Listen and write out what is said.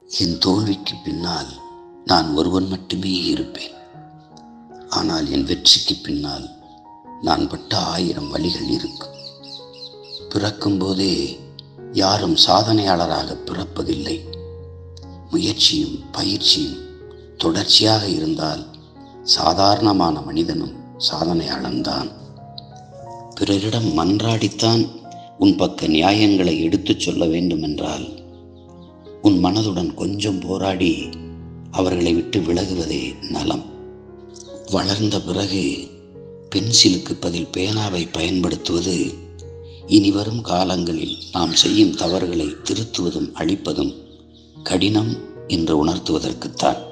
என் தோல்விக்கு பின்னால் நான் ஒருவன் மட்டுமே இருப்பேன் ஆனால் என் வெற்றிக்கு பின்னால் நான் பட்ட ஆயிரம் வழிகள் இருக்கும் பிறக்கும்போதே யாரும் சாதனையாளராக பிறப்பதில்லை முயற்சியும் பயிற்சியும் தொடர்ச்சியாக இருந்தால் சாதாரணமான மனிதனும் சாதனையாளன்தான் பிறரிடம் மன்றாடித்தான் உன் பக்க நியாயங்களை எடுத்துச் சொல்ல வேண்டுமென்றால் உன் மனதுடன் கொஞ்சம் போராடி அவர்களை விட்டு விலகுவதே நலம் வளர்ந்த பிறகு பென்சிலுக்கு பதில் பேனாவை பயன்படுத்துவது இனி வரும் காலங்களில் நாம் செய்யும் தவறுகளை திருத்துவதும் அழிப்பதும் கடினம் என்று உணர்த்துவதற்குத்தான்